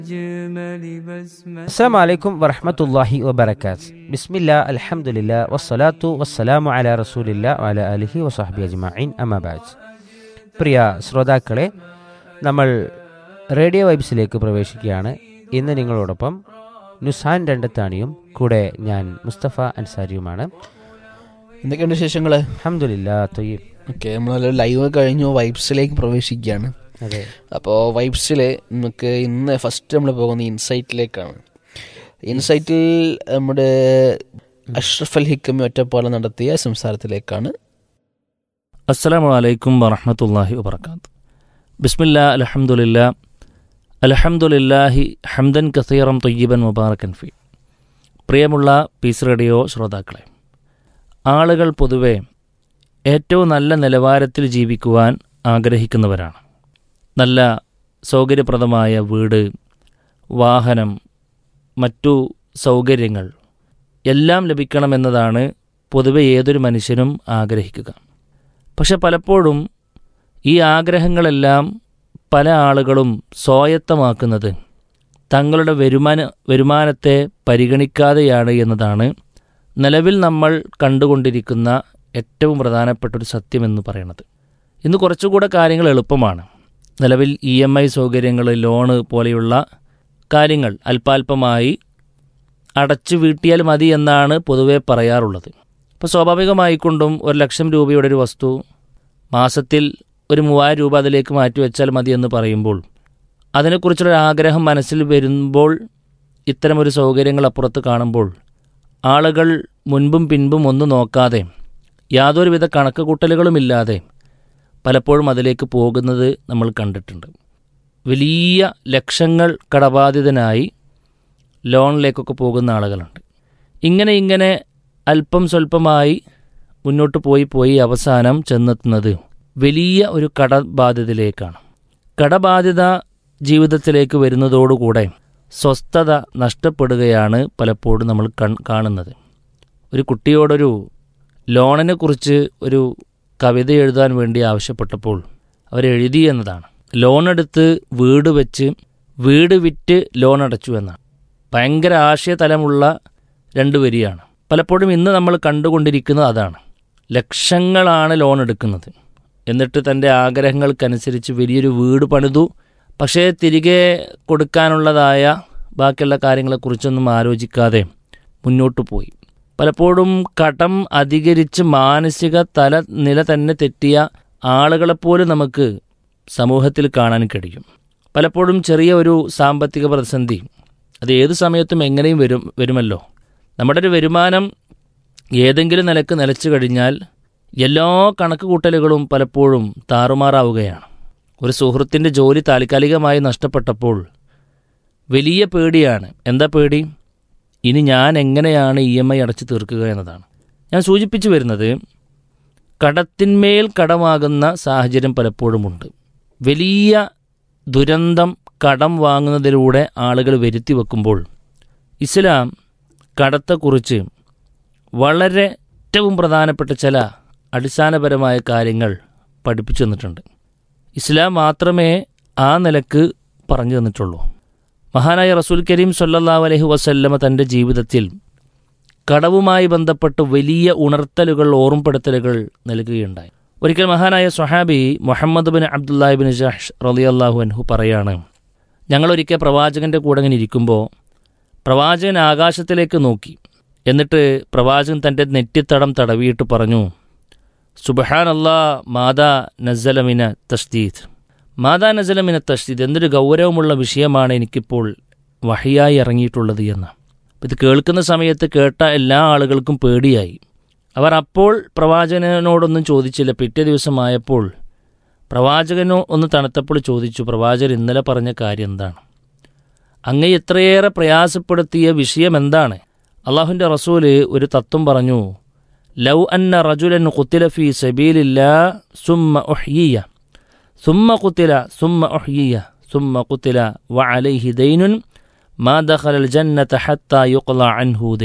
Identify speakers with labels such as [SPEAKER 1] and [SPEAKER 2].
[SPEAKER 1] അസ്സാം വലൈക്കും വറഹമത്തല്ലാഹി വബർക്കാത്ത് ബിസ്മില്ല അൽഹംദുലില്ല വസ്സലാത്തു വസ്സലാമു അല റസൂലില്ല വല അലിഹി വസാഹബി അജ്മഈൻ അമബാജ് പ്രിയ ശ്രോതാക്കളെ നമ്മൾ റേഡിയോ വൈബ്സിലേക്ക് പ്രവേശിക്കുകയാണ് ഇന്ന് നിങ്ങളോടൊപ്പം നുസാൻ രണ്ടത്താണിയും കൂടെ ഞാൻ മുസ്തഫ അൻസാരിയുമാണ്
[SPEAKER 2] എന്തൊക്കെയുണ്ട് വിശേഷങ്ങള്
[SPEAKER 1] അഹമ്മദില്ല തൊയ്യബ്
[SPEAKER 2] ഓക്കെ നമ്മൾ ലൈവ് കഴിഞ്ഞു വൈബ്സിലേക്ക് പ്രവേശിക്കുകയാണ്
[SPEAKER 1] അതെ
[SPEAKER 2] അപ്പോൾ വൈബ്സിൽ നമുക്ക് ഇന്ന് ഫസ്റ്റ് നമ്മൾ പോകുന്ന ഇൻസൈറ്റിലേക്കാണ് ഇൻസൈറ്റിൽ നമ്മുടെ അഷ്റഫ് അൽ ഹിക്കമി ഒറ്റപ്പാലം നടത്തിയ സംസാരത്തിലേക്കാണ്
[SPEAKER 3] അസ്സലാമു അലൈക്കും വറഹമത്തല്ലാഹി വബർക്കാത്ത് ബിസ്മില്ല അലഹമുല്ല അലഹമുല്ലാഹി ഹംദൻ കസീറം തൊയ്യബൻ മുബാറക്കൻ ഫി പ്രിയമുള്ള പീസ് റേഡിയോ ശ്രോതാക്കളെ ആളുകൾ പൊതുവെ ഏറ്റവും നല്ല നിലവാരത്തിൽ ജീവിക്കുവാൻ ആഗ്രഹിക്കുന്നവരാണ് നല്ല സൗകര്യപ്രദമായ വീട് വാഹനം മറ്റു സൗകര്യങ്ങൾ എല്ലാം ലഭിക്കണമെന്നതാണ് പൊതുവെ ഏതൊരു മനുഷ്യനും ആഗ്രഹിക്കുക പക്ഷെ പലപ്പോഴും ഈ ആഗ്രഹങ്ങളെല്ലാം പല ആളുകളും സ്വായത്തമാക്കുന്നത് തങ്ങളുടെ വരുമാന വരുമാനത്തെ പരിഗണിക്കാതെയാണ് എന്നതാണ് നിലവിൽ നമ്മൾ കണ്ടുകൊണ്ടിരിക്കുന്ന ഏറ്റവും പ്രധാനപ്പെട്ട ഒരു സത്യമെന്ന് പറയുന്നത് ഇന്ന് കുറച്ചുകൂടെ കാര്യങ്ങൾ എളുപ്പമാണ് നിലവിൽ ഇ എം ഐ സൗകര്യങ്ങൾ ലോണ് പോലെയുള്ള കാര്യങ്ങൾ അല്പാൽപമായി അടച്ചു വീട്ടിയാൽ മതി എന്നാണ് പൊതുവെ പറയാറുള്ളത് അപ്പോൾ സ്വാഭാവികമായിക്കൊണ്ടും ഒരു ലക്ഷം രൂപയുടെ ഒരു വസ്തു മാസത്തിൽ ഒരു മൂവായിരം രൂപ അതിലേക്ക് മാറ്റിവെച്ചാൽ മതി എന്ന് പറയുമ്പോൾ അതിനെക്കുറിച്ചുള്ള ആഗ്രഹം മനസ്സിൽ വരുമ്പോൾ ഇത്തരമൊരു സൗകര്യങ്ങൾ അപ്പുറത്ത് കാണുമ്പോൾ ആളുകൾ മുൻപും പിൻപും ഒന്നും നോക്കാതെ യാതൊരുവിധ കണക്ക് കൂട്ടലുകളുമില്ലാതെ പലപ്പോഴും അതിലേക്ക് പോകുന്നത് നമ്മൾ കണ്ടിട്ടുണ്ട് വലിയ ലക്ഷങ്ങൾ കടബാധിതനായി ലോണിലേക്കൊക്കെ പോകുന്ന ആളുകളുണ്ട് ഇങ്ങനെ ഇങ്ങനെ അല്പം സ്വല്പമായി മുന്നോട്ട് പോയി പോയി അവസാനം ചെന്നെത്തുന്നത് വലിയ ഒരു കടബാധ്യതയിലേക്കാണ് കടബാധ്യത ജീവിതത്തിലേക്ക് വരുന്നതോടുകൂടെ സ്വസ്ഥത നഷ്ടപ്പെടുകയാണ് പലപ്പോഴും നമ്മൾ കൺ കാണുന്നത് ഒരു കുട്ടിയോടൊരു ലോണിനെ കുറിച്ച് ഒരു കവിത എഴുതാൻ വേണ്ടി ആവശ്യപ്പെട്ടപ്പോൾ അവരെഴുതി എന്നതാണ് ലോൺ എടുത്ത് വീട് വെച്ച് വീട് വിറ്റ് ലോൺ അടച്ചു എന്നാണ് ഭയങ്കര ആശയതലമുള്ള രണ്ട് വരിയാണ് പലപ്പോഴും ഇന്ന് നമ്മൾ കണ്ടുകൊണ്ടിരിക്കുന്നത് അതാണ് ലക്ഷങ്ങളാണ് ലോൺ എടുക്കുന്നത് എന്നിട്ട് തൻ്റെ ആഗ്രഹങ്ങൾക്കനുസരിച്ച് വലിയൊരു വീട് പണിതു പക്ഷേ തിരികെ കൊടുക്കാനുള്ളതായ ബാക്കിയുള്ള കാര്യങ്ങളെക്കുറിച്ചൊന്നും ആലോചിക്കാതെ മുന്നോട്ട് പോയി പലപ്പോഴും കടം അധികരിച്ച് മാനസിക തല നില തന്നെ തെറ്റിയ ആളുകളെപ്പോലും നമുക്ക് സമൂഹത്തിൽ കാണാൻ കഴിയും പലപ്പോഴും ചെറിയ ഒരു സാമ്പത്തിക പ്രതിസന്ധി അത് ഏത് സമയത്തും എങ്ങനെയും വരും വരുമല്ലോ നമ്മുടെ ഒരു വരുമാനം ഏതെങ്കിലും നിലക്ക് നിലച്ചു കഴിഞ്ഞാൽ എല്ലാ കണക്ക് കൂട്ടലുകളും പലപ്പോഴും താറുമാറാവുകയാണ് ഒരു സുഹൃത്തിൻ്റെ ജോലി താൽക്കാലികമായി നഷ്ടപ്പെട്ടപ്പോൾ വലിയ പേടിയാണ് എന്താ പേടി ഇനി ഞാൻ എങ്ങനെയാണ് ഇ എം ഐ അടച്ചു തീർക്കുക എന്നതാണ് ഞാൻ സൂചിപ്പിച്ചു വരുന്നത് കടത്തിന്മേൽ കടമാകുന്ന സാഹചര്യം പലപ്പോഴുമുണ്ട് വലിയ ദുരന്തം കടം വാങ്ങുന്നതിലൂടെ ആളുകൾ വരുത്തി വെക്കുമ്പോൾ ഇസ്ലാം കടത്തെക്കുറിച്ച് വളരെ ഏറ്റവും പ്രധാനപ്പെട്ട ചില അടിസ്ഥാനപരമായ കാര്യങ്ങൾ പഠിപ്പിച്ചു തന്നിട്ടുണ്ട് ഇസ്ലാം മാത്രമേ ആ നിലക്ക് പറഞ്ഞു തന്നിട്ടുള്ളൂ മഹാനായ റസൂൽ കരീം സല്ലാ അലഹി വസല്ലമ തൻ്റെ ജീവിതത്തിൽ കടവുമായി ബന്ധപ്പെട്ട് വലിയ ഉണർത്തലുകൾ ഓർമ്മപ്പെടുത്തലുകൾ നൽകുകയുണ്ടായി ഒരിക്കൽ മഹാനായ സ്വഹാബി മുഹമ്മദ് ബിൻ അബ്ദുല്ലാഹിബിൻ ജഹ്ഷ് റലിയല്ലാഹു അൻഹു പറയാണ് ഞങ്ങളൊരിക്കൽ പ്രവാചകൻ്റെ കൂടെ ഇങ്ങനെ ഇരിക്കുമ്പോൾ പ്രവാചകൻ ആകാശത്തിലേക്ക് നോക്കി എന്നിട്ട് പ്രവാചകൻ തൻ്റെ നെറ്റിത്തടം തടവിയിട്ട് പറഞ്ഞു സുബഹാൻ അല്ലാ മാതാ നസലമിന തസ്തീദ് മാതാ നസലമിന തസ്തീദ് എന്തൊരു ഗൗരവമുള്ള വിഷയമാണ് എനിക്കിപ്പോൾ വഹിയായി ഇറങ്ങിയിട്ടുള്ളത് എന്ന് ഇത് കേൾക്കുന്ന സമയത്ത് കേട്ട എല്ലാ ആളുകൾക്കും പേടിയായി അവർ അപ്പോൾ പ്രവാചകനോടൊന്നും ചോദിച്ചില്ല പിറ്റേ ദിവസമായപ്പോൾ പ്രവാചകനോ ഒന്ന് തണുത്തപ്പോൾ ചോദിച്ചു പ്രവാചകൻ ഇന്നലെ പറഞ്ഞ കാര്യം എന്താണ് അങ്ങ് എത്രയേറെ പ്രയാസപ്പെടുത്തിയ വിഷയം എന്താണ് അള്ളാഹുവിൻ്റെ റസൂല് ഒരു തത്വം പറഞ്ഞു ലൗ അന്ന റജുലൻ കുത്തില ഫി സബീലില്ല സുമ്മ ഒഹ്യിയ സുമ്മ കുത്തില സുമ്മ ഒഹ്യിയ സുമ്മ കുത്തില വ അലൈഹി ദൈനുൻ മാ ദഖലൽ ജന്നത ഹത്ത യുഖ്ല അൻഹു